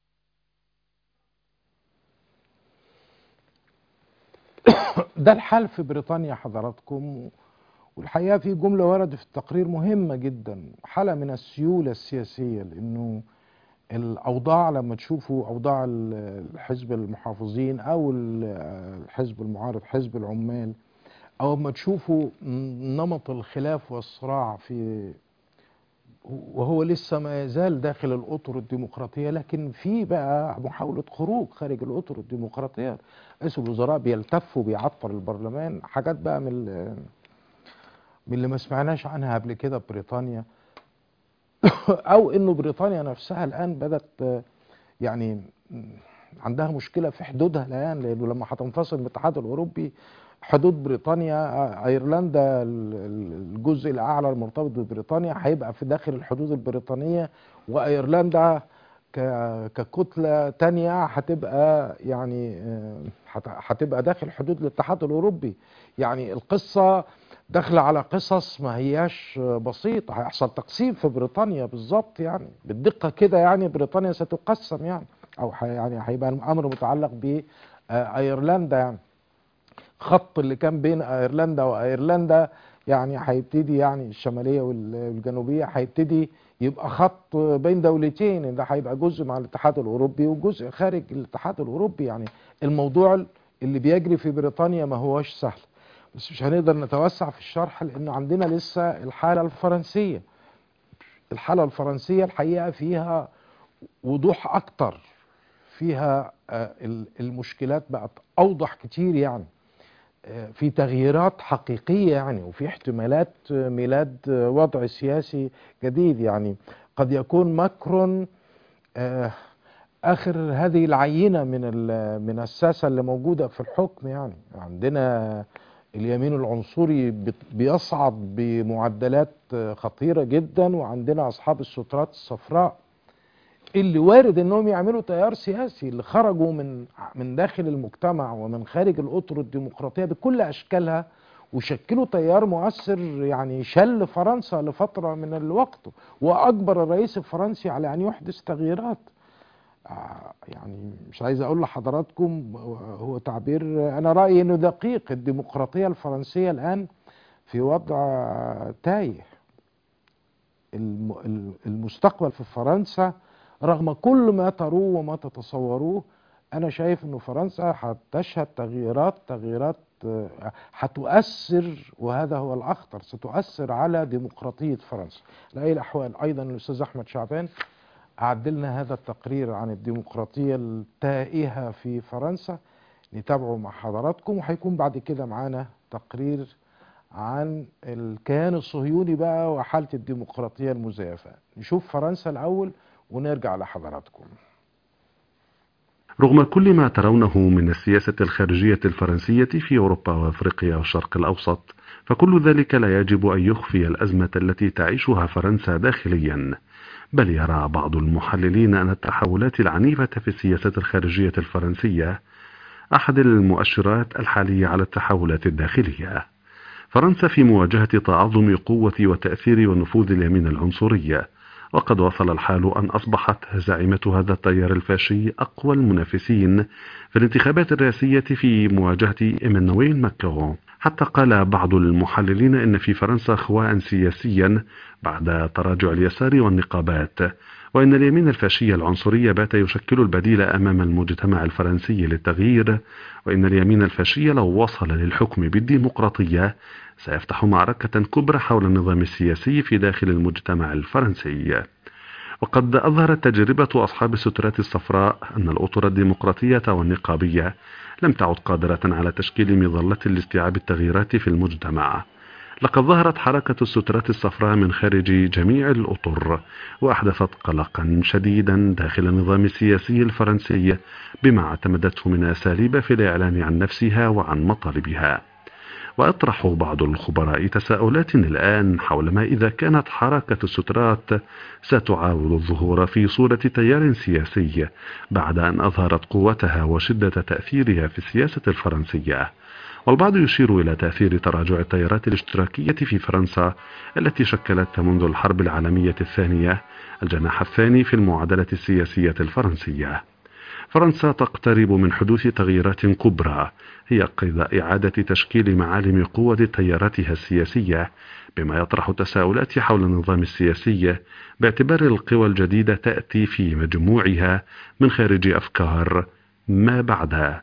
ده الحال في بريطانيا حضراتكم والحقيقة في جملة وردت في التقرير مهمة جدا حالة من السيولة السياسية لأنه الأوضاع لما تشوفوا أوضاع ال- الحزب المحافظين أو ال- الحزب المعارض حزب العمال أو لما تشوفوا نمط الخلاف والصراع في وهو لسه ما يزال داخل الأطر الديمقراطية لكن في بقى محاولة خروج خارج الأطر الديمقراطية رئيس الوزراء بيلتف وبيعطر البرلمان حاجات بقى من ال- من اللي ما سمعناش عنها قبل كده في بريطانيا او انه بريطانيا نفسها الان بدات آه، يعني م، عندها مشكله في حدودها الان لانه لما هتنفصل من الاتحاد الاوروبي حدود بريطانيا آه، ايرلندا ال- ال- الجزء الاعلى المرتبط ببريطانيا هيبقى في داخل الحدود البريطانيه وايرلندا ك- ككتله تانية هتبقى يعني آه، هت- هتبقى داخل حدود الاتحاد الاوروبي يعني القصه داخله على قصص ما هياش بسيطه هيحصل تقسيم في بريطانيا بالظبط يعني بالدقه كده يعني بريطانيا ستقسم يعني او ح- يعني هيبقى الامر متعلق بايرلندا يعني خط اللي كان بين ايرلندا وايرلندا يعني هيبتدي يعني الشماليه وال- والجنوبيه هيبتدي يبقى خط بين دولتين ده هيبقى جزء مع الاتحاد الاوروبي وجزء خارج الاتحاد الاوروبي يعني الموضوع اللي بيجري في بريطانيا ما هوش سهل بس مش هنقدر نتوسع في الشرح لان عندنا لسه الحاله الفرنسيه الحاله الفرنسيه الحقيقه فيها وضوح اكتر فيها آه، ال- المشكلات بقت اوضح كتير يعني آه، في تغييرات حقيقيه يعني وفي احتمالات آه، ميلاد آه، وضع سياسي جديد يعني قد يكون ماكرون آه، اخر هذه العينه من ال- من الساسه اللي موجوده في الحكم يعني عندنا اليمين العنصري بت- بيصعد بمعدلات آه، خطيره جدا وعندنا اصحاب السترات الصفراء اللي وارد انهم يعملوا تيار سياسي اللي خرجوا من من داخل المجتمع ومن خارج الاطر الديمقراطيه بكل اشكالها وشكلوا تيار مؤثر يعني شل فرنسا لفترة من الوقت وأجبر الرئيس الفرنسي على أن يحدث تغييرات آه، يعني مش عايز أقول لحضراتكم هو تعبير أنا رأيي أنه دقيق الديمقراطية الفرنسية الآن في وضع تايه الم- ال- المستقبل في فرنسا رغم كل ما تروه وما تتصوروه انا شايف انه فرنسا هتشهد تغييرات تغييرات آه، هتؤثر وهذا هو الاخطر ستؤثر على ديمقراطيه فرنسا لاي الاحوال ايضا الاستاذ احمد شعبان اعد لنا هذا التقرير عن الديمقراطيه التائهه في فرنسا نتابعه مع حضراتكم وهيكون بعد كده معانا تقرير عن الكيان الصهيوني بقى وحالة الديمقراطية المزيفة نشوف فرنسا الأول ونرجع لحضراتكم رغم كل ما ترونه من السياسة الخارجية الفرنسية في أوروبا وأفريقيا والشرق الأوسط فكل ذلك لا يجب أن يخفي الأزمة التي تعيشها فرنسا داخليا بل يرى بعض المحللين أن التحولات العنيفة في السياسة الخارجية الفرنسية أحد المؤشرات الحالية على التحولات الداخلية فرنسا في مواجهة تعظم قوة وتأثير ونفوذ اليمين العنصرية وقد وصل الحال أن أصبحت زعيمة هذا التيار الفاشي أقوى المنافسين في الانتخابات الرئاسية في مواجهة إيمانويل ماكرون حتى قال بعض المحللين إن في فرنسا خواء سياسيا بعد تراجع اليسار والنقابات وإن اليمين الفاشي العنصري بات يشكل البديل أمام المجتمع الفرنسي للتغيير وإن اليمين الفاشي لو وصل للحكم بالديمقراطية سيفتح معركة كبرى حول النظام السياسي في داخل المجتمع الفرنسي وقد أظهرت تجربة أصحاب السترات الصفراء أن الأطر الديمقراطية والنقابية لم تعد قادرة على تشكيل مظلة لاستيعاب التغييرات في المجتمع لقد ظهرت حركة السترات الصفراء من خارج جميع الأطر وأحدثت قلقا شديدا داخل النظام السياسي الفرنسي بما اعتمدته من أساليب في الإعلان عن نفسها وعن مطالبها وأطرح بعض الخبراء تساؤلات الآن حول ما إذا كانت حركة السترات ستعاود الظهور في صورة تيار سياسي بعد أن أظهرت قوتها وشدة تأثيرها في السياسة الفرنسية والبعض يشير إلى تأثير تراجع التيارات الاشتراكية في فرنسا التي شكلت منذ الحرب العالمية الثانية الجناح الثاني في المعادلة السياسية الفرنسية فرنسا تقترب من حدوث تغييرات كبرى هي قيد إعادة تشكيل معالم قوة تياراتها السياسية بما يطرح تساؤلات حول النظام السياسي باعتبار القوى الجديدة تأتي في مجموعها من خارج أفكار ما بعد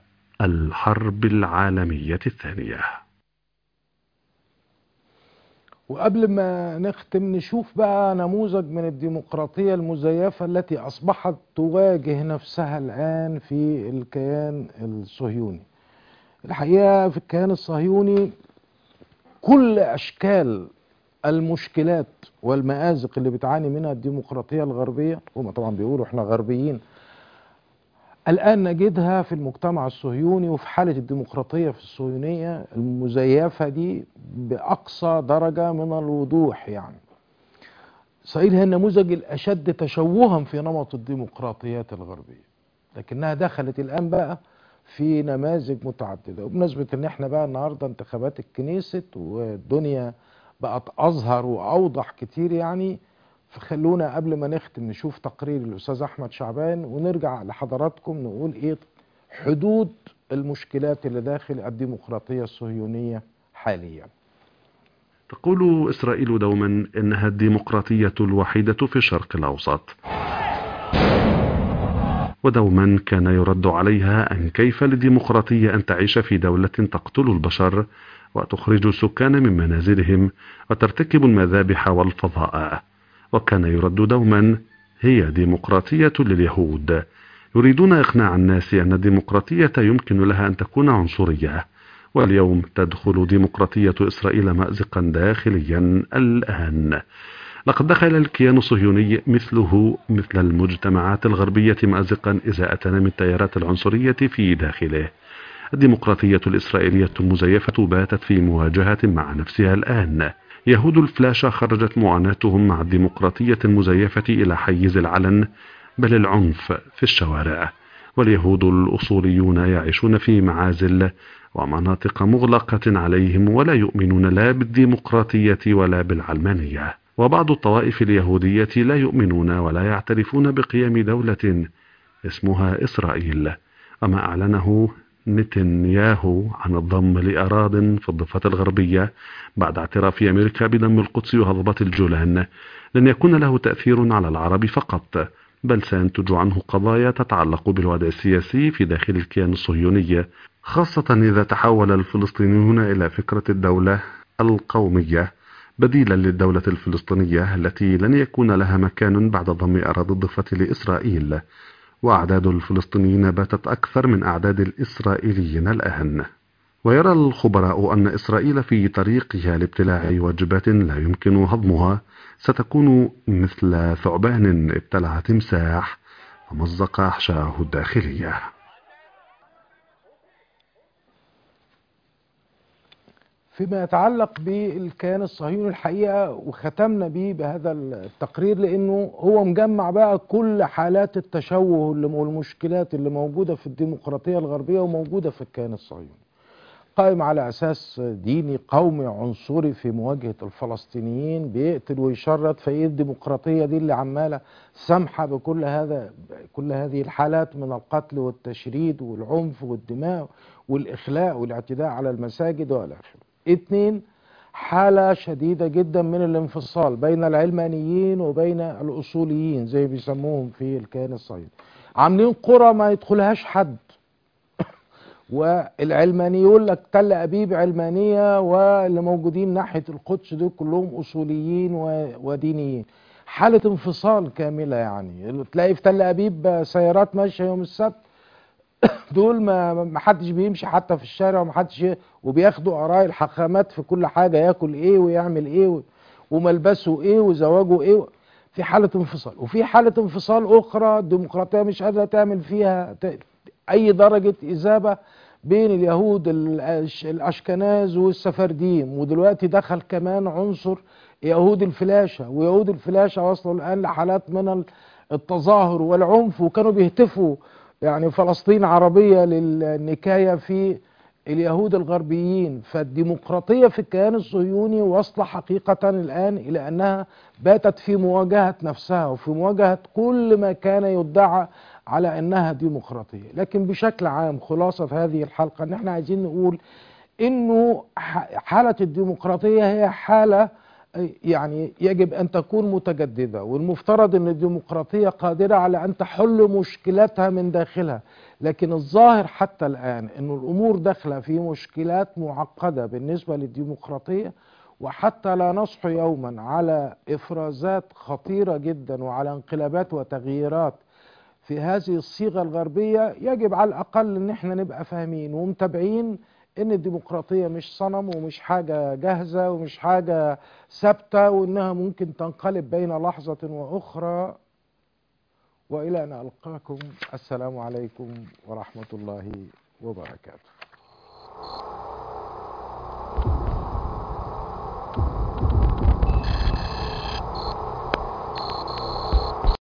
الحرب العالمية الثانية وقبل ما نختم نشوف بقى نموذج من الديمقراطية المزيفة التي أصبحت تواجه نفسها الآن في الكيان الصهيوني الحقيقة في الكيان الصهيوني كل أشكال المشكلات والمآزق اللي بتعاني منها الديمقراطية الغربية هم طبعا بيقولوا احنا غربيين الآن نجدها في المجتمع الصهيوني وفي حالة الديمقراطية في الصهيونية المزيفة دي بأقصى درجة من الوضوح يعني إسرائيل هي النموذج الأشد تشوها في نمط الديمقراطيات الغربية لكنها دخلت الآن بقى في نماذج متعددة وبمناسبة ان احنا بقى النهاردة انتخابات الكنيست والدنيا بقت أظهر وأوضح كتير يعني فخلونا قبل ما نختم نشوف تقرير الأستاذ أحمد شعبان ونرجع لحضراتكم نقول إيه حدود المشكلات اللي داخل الديمقراطية الصهيونية حاليا تقول إسرائيل دوما إنها الديمقراطية الوحيدة في الشرق الأوسط ودوما كان يرد عليها أن كيف للديمقراطية أن تعيش في دولة تقتل البشر وتخرج السكان من منازلهم وترتكب المذابح والفضاء وكان يرد دوما هي ديمقراطية لليهود يريدون إقناع الناس أن الديمقراطية يمكن لها أن تكون عنصرية واليوم تدخل ديمقراطية إسرائيل مأزقا داخليا الآن لقد دخل الكيان الصهيوني مثله مثل المجتمعات الغربية مأزقا إذا أتنا من التيارات العنصرية في داخله الديمقراطية الإسرائيلية المزيفة باتت في مواجهة مع نفسها الآن يهود الفلاشة خرجت معاناتهم مع الديمقراطية المزيفة إلى حيز العلن بل العنف في الشوارع واليهود الأصوليون يعيشون في معازل ومناطق مغلقة عليهم ولا يؤمنون لا بالديمقراطية ولا بالعلمانية وبعض الطوائف اليهودية لا يؤمنون ولا يعترفون بقيام دولة اسمها إسرائيل وما أعلنه نتنياهو عن الضم لأراض في الضفة الغربية بعد اعتراف أمريكا بضم القدس وهضبة الجولان لن يكون له تأثير على العرب فقط بل سينتج عنه قضايا تتعلق بالوضع السياسي في داخل الكيان الصهيوني خاصة إذا تحول الفلسطينيون إلى فكرة الدولة القومية بديلا للدولة الفلسطينية التي لن يكون لها مكان بعد ضم أراضي الضفة لإسرائيل وأعداد الفلسطينيين باتت أكثر من أعداد الإسرائيليين الآن ويرى الخبراء أن إسرائيل في طريقها لابتلاع وجبات لا يمكن هضمها ستكون مثل ثعبان ابتلع تمساح ومزق أحشاءه الداخلية فيما يتعلق بالكيان الصهيوني الحقيقة وختمنا بيه بهذا التقرير لأنه هو مجمع بقى كل حالات التشوه اللي- والمشكلات اللي موجودة في الديمقراطية الغربية وموجودة في الكيان الصهيوني قائم على أساس ديني قومي عنصري في مواجهة الفلسطينيين بيقتل ويشرد فإيه الديمقراطية دي اللي عمالة سامحة بكل هذا كل هذه الحالات من القتل والتشريد والعنف والدماء والإخلاء والاعتداء على المساجد وإلى آخره. اتنين حالة شديدة جدا من الانفصال بين العلمانيين وبين الأصوليين زي بيسموهم في الكيان الصهيوني عاملين قرى ما يدخلهاش حد والعلماني يقول لك تل ابيب علمانيه واللي موجودين ناحيه القدس دول كلهم اصوليين و- ودينيين حاله انفصال كامله يعني تلاقي في تل ابيب سيارات ماشيه يوم السبت دول ما ما حدش بيمشي حتى في الشارع وما حدش ي- وبياخدوا اراء الحكامات في كل حاجه ياكل ايه ويعمل ايه و- وملبسه ايه وزواجه ايه في حاله انفصال وفي حاله انفصال اخرى الديمقراطيه مش قادره تعمل فيها ت- اي درجه اذابه بين اليهود الأش- الاشكناز والسفرديم ودلوقتي دخل كمان عنصر يهود الفلاشه ويهود الفلاشه وصلوا الان لحالات من ال- التظاهر والعنف وكانوا بيهتفوا يعني فلسطين عربيه للنكايه في اليهود الغربيين فالديمقراطيه في الكيان الصهيوني واصله حقيقه الان الى انها باتت في مواجهه نفسها وفي مواجهه كل ما كان يدعى على انها ديمقراطيه لكن بشكل عام خلاصه هذه الحلقه ان احنا عايزين نقول انه ح- حاله الديمقراطيه هي حاله يعني يجب ان تكون متجدده والمفترض ان الديمقراطيه قادره على ان تحل مشكلاتها من داخلها لكن الظاهر حتى الان ان الامور داخله في مشكلات معقده بالنسبه للديمقراطيه وحتى لا نصحو يوما على افرازات خطيره جدا وعلى انقلابات وتغييرات في هذه الصيغه الغربيه يجب على الاقل ان احنا نبقى فاهمين ومتابعين ان الديمقراطيه مش صنم ومش حاجه جاهزه ومش حاجه ثابته وانها ممكن تنقلب بين لحظه واخرى والى ان القاكم السلام عليكم ورحمه الله وبركاته